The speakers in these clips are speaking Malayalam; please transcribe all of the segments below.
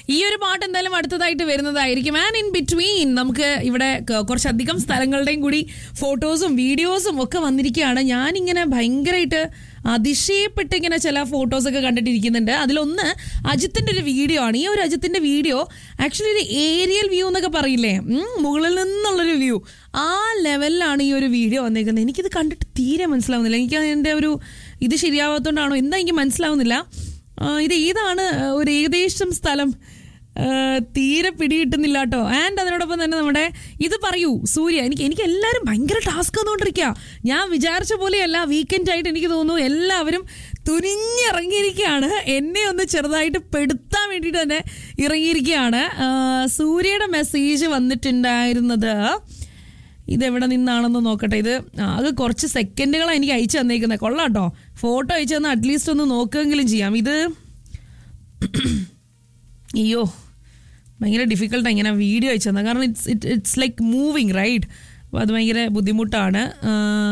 ഈ ഒരു പാട്ട് എന്തായാലും അടുത്തതായിട്ട് വരുന്നതായിരിക്കും ആൻഡ് ഇൻ ബിറ്റ്വീൻ നമുക്ക് ഇവിടെ ക- കുറച്ചധികം സ്ഥലങ്ങളുടെയും കൂടി ഫോട്ടോസും വീഡിയോസും ഒക്കെ വന്നിരിക്കുകയാണ് ഞാനിങ്ങനെ ഭയങ്കരമായിട്ട് അതിശയപ്പെട്ട് ഇങ്ങനെ ചില ഫോട്ടോസൊക്കെ കണ്ടിട്ടിരിക്കുന്നുണ്ട് അതിലൊന്ന് അജിത്തിന്റെ ഒരു വീഡിയോ ആണ് ഈ ഒരു അജിത്തിന്റെ വീഡിയോ ആക്ച്വലി ഒരു ഏരിയൽ വ്യൂ എന്നൊക്കെ പറയില്ലേ ഉം, മുകളിൽ നിന്നുള്ളൊരു വ്യൂ ആ ലെവലിലാണ് ഈ ഒരു വീഡിയോ വന്നേക്കുന്നത് എനിക്കിത് കണ്ടിട്ട് തീരെ മനസ്സിലാവുന്നില്ല എനിക്ക് അതിൻ്റെ ഒരു ഇത് ശരിയാവാത്തതുകൊണ്ടാണോ എന്താ എനിക്ക് മനസ്സിലാവുന്നില്ല ആ, ഇത് ഏതാണ് ഒരു ഏകദേശം സ്ഥലം ആ, തീരെ പിടികിട്ടുന്നില്ല കേട്ടോ ആൻഡ് അതിനോടൊപ്പം തന്നെ നമ്മുടെ ഇത് പറയൂ സൂര്യ എനിക്ക് എനിക്ക് എല്ലാവരും ഭയങ്കര ടാസ്ക് വന്നുകൊണ്ടിരിക്കുക ഞാൻ വിചാരിച്ച പോലെയല്ല വീക്കെൻഡ് ആയിട്ട് എനിക്ക് തോന്നുന്നു എല്ലാവരും തുനിഞ്ഞിറങ്ങിയിരിക്കുകയാണ് എന്നെ ഒന്ന് ചെറുതായിട്ട് പെടുത്താൻ വേണ്ടിയിട്ട് തന്നെ ഇറങ്ങിയിരിക്കുകയാണ് ആ, സൂര്യയുടെ മെസ്സേജ് വന്നിട്ടുണ്ടായിരുന്നത് ഇതെവിടെ നിന്നാണെന്ന് നോക്കട്ടെ ഇത് ആകെ കുറച്ച് സെക്കൻഡുകളാണ് എനിക്ക് അയച്ചു തന്നേക്കുന്നത് കൊള്ളാട്ടോ ഫോട്ടോ അയച്ചു തന്നാൽ അറ്റ്ലീസ്റ്റ് ഒന്ന് നോക്കുകയെങ്കിലും ചെയ്യാം ഇത് അയ്യോ ഭയങ്കര ഡിഫിക്കൽട്ടാണ് ഇങ്ങനെ വീഡിയോ അയച്ചു തന്നെ കാരണം it's it it's like moving right അപ്പോൾ അത് ഭയങ്കര ബുദ്ധിമുട്ടാണ് ആ,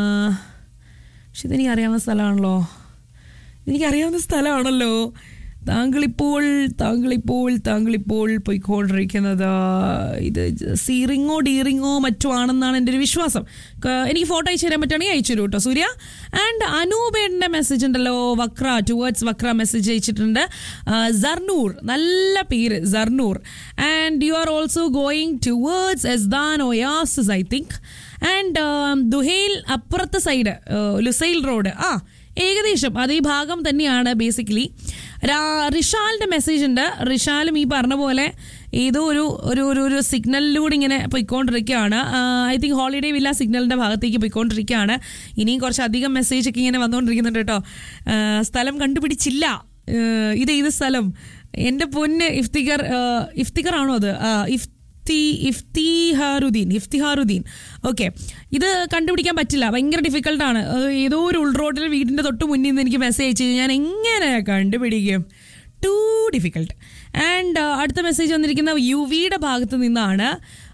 പക്ഷെ ഇതെനിക്ക് അറിയാവുന്ന സ്ഥലമാണല്ലോ എനിക്കറിയാവുന്ന സ്ഥലമാണല്ലോ താങ്കളിപ്പോൾ താങ്കളിപ്പോൾ താങ്കളിപ്പോൾ പോയിക്കൊണ്ടിരിക്കുന്നത് ഇത് സീറിങ്ങോ ഡീറിങ്ങോ മറ്റോ ആണെന്നാണ് എൻ്റെ ഒരു വിശ്വാസം ക- എനിക്ക് ഫോട്ടോ അയച്ചു തരാൻ പറ്റുകയാണെങ്കിൽ അയച്ചു തരൂ കേട്ടോ സൂര്യ ആൻഡ് അനൂപേൻ്റെ മെസ്സേജ് ഉണ്ടല്ലോ വക്ര ടുവേർഡ്സ് വക്ര മെസ്സേജ് അയച്ചിട്ടുണ്ട് ആ, സർനൂർ നല്ല പേര് Sarnoor and you are also going towards Ezdan Oasis I think and Duhail അപ്പുറത്തെ സൈഡ് ലുസൈൽ റോഡ് ആ ഏകദേശം അതേ ഭാഗം തന്നെയാണ് ബേസിക്കലി റിഷാലിന്റെ മെസ്സേജ് ഉണ്ട് റിഷാലും ഈ പറഞ്ഞ പോലെ ഏതോ ഒരു ഒരു ഒരു ഒരു സിഗ്നലിലൂടെ ഇങ്ങനെ പോയിക്കൊണ്ടിരിക്കുകയാണ് ഐ തിങ്ക് ഹോളിഡേ വില്ല സിഗ്നലിന്റെ ഭാഗത്തേക്ക് പോയിക്കൊണ്ടിരിക്കുകയാണ് ഇനിയും കുറച്ചധികം മെസ്സേജ് ഒക്കെ ഇങ്ങനെ വന്നുകൊണ്ടിരിക്കുന്നുണ്ട് കേട്ടോ ആ, സ്ഥലം കണ്ടുപിടിച്ചില്ല ആ, ഇത് ഏത് സ്ഥലം എൻ്റെ പൊന്ന് ഇഫ്തിഖർ ആ, ഇഫ്തിഖർ ആണോ അത് ആ, ഇഫ് ഇഫ്തി ഇഫ്തിഹാറുദ്ദീൻ ഇഫ്തിഹാറുദ്ദീൻ ഓക്കെ ഇത് കണ്ടുപിടിക്കാൻ പറ്റില്ല ഭയങ്കര ഡിഫിക്കൽട്ടാണ് ഏതോ ഒരു ഉൾറോഡിൽ വീടിൻ്റെ തൊട്ട് മുന്നിൽ നിന്ന് എനിക്ക് മെസ്സേജ് അയച്ചു ഞാൻ എങ്ങനെ കണ്ടുപിടിക്കും ടു ഡിഫിക്കൽട്ട് ആൻഡ് അടുത്ത മെസ്സേജ് വന്നിരിക്കുന്ന യു വിയുടെ ഭാഗത്ത് നിന്നാണ്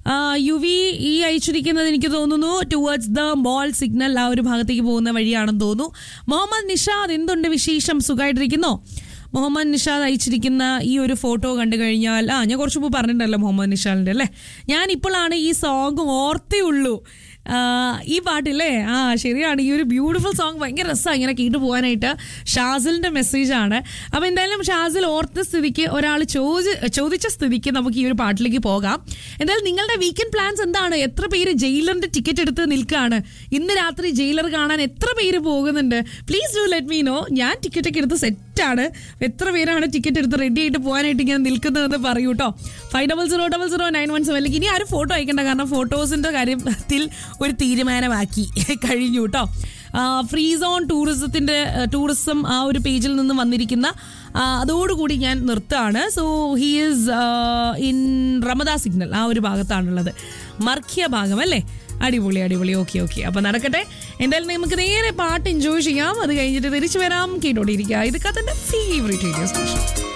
യു വി ഈ അയച്ചിരിക്കുന്നത് എനിക്ക് തോന്നുന്നു ടുവേർഡ്സ് ദ മോൾ സിഗ്നൽ ആ ഒരു ഭാഗത്തേക്ക് പോകുന്ന വഴിയാണെന്ന് തോന്നുന്നു മുഹമ്മദ് നിഷാദ് എന്തുണ്ട് വിശേഷം സുഖമായിട്ടിരിക്കുന്നോ മുഹമ്മദ് നിഷാദ് അയച്ചിരിക്കുന്ന ഈ ഒരു ഫോട്ടോ കണ്ടു കഴിഞ്ഞാൽ ആ ഞാൻ കുറച്ച് മുമ്പ് പറഞ്ഞിട്ടുണ്ടല്ലോ മുഹമ്മദ് നിഷാദിന്റെ അല്ലേ ഞാൻ ഇപ്പോഴാണ് ഈ സോങ് ഓർത്തേ ഉള്ളൂ ആ, ഈ പാട്ടില്ലേ ആ ശരിയാണ് ഈ ഒരു ബ്യൂട്ടിഫുൾ സോങ് ഭയങ്കര രസമാണ് ഇങ്ങനെ കേട്ടു പോകാനായിട്ട് ഷാസിലിന്റെ മെസ്സേജാണ് അപ്പോൾ എന്തായാലും ഷാസിൽ ഓർത്ത സ്ഥിതിക്ക് ഒരാൾ ചോദി ചോദിച്ച സ്ഥിതിക്ക് നമുക്ക് ഈ ഒരു പാട്ടിലേക്ക് പോകാം എന്തായാലും നിങ്ങളുടെ വീക്കെൻഡ് പ്ലാൻസ് എന്താണ് എത്ര പേര് ജയിലറിന്റെ ടിക്കറ്റ് എടുത്ത് നിൽക്കുകയാണ് ഇന്ന് രാത്രി ജയിലർ കാണാൻ എത്ര പേര് പോകുന്നുണ്ട് please do let me know ഞാൻ ടിക്കറ്റ് ഒക്കെ എടുത്ത് സെറ്റാണ് എത്ര പേരാണ് ടിക്കറ്റ് എടുത്ത് റെഡി ആയിട്ട് പോകാനായിട്ട് ഇങ്ങനെ നിൽക്കുന്നതെന്ന് പറയൂ കേട്ടോ five double zero double zero nine one seven ഇനി ആരും ഫോട്ടോ അയക്കണ്ട കാരണം ഫോട്ടോസിന്റെ കാര്യത്തിൽ ഒരു തീരുമാനമാക്കി കഴിഞ്ഞു കേട്ടോ ഫ്രീ സോൺ ടൂറിസത്തിന്റെ ടൂറിസം ആ ഒരു പേജിൽ നിന്ന് വന്നിരിക്കുന്ന ആ, അതോടുകൂടി ഞാൻ നിർത്തുകയാണ് so he is in Ramada signal ആ ഒരു ഭാഗത്താണുള്ളത് മർഖ്യ ഭാഗം അല്ലേ അടിപൊളി അടിപൊളി ഓക്കെ ഓക്കെ അപ്പൊ നടക്കട്ടെ എന്തായാലും നമുക്ക് നേരെ പാട്ട് എൻജോയ് ചെയ്യാം അത് കഴിഞ്ഞിട്ട് തിരിച്ചു വരാം കേട്ടോണ്ടിരിക്കുക ഇത് കഥന്റെ ഫേവറേറ്റ് റേഡിയോ സ്റ്റേഷൻ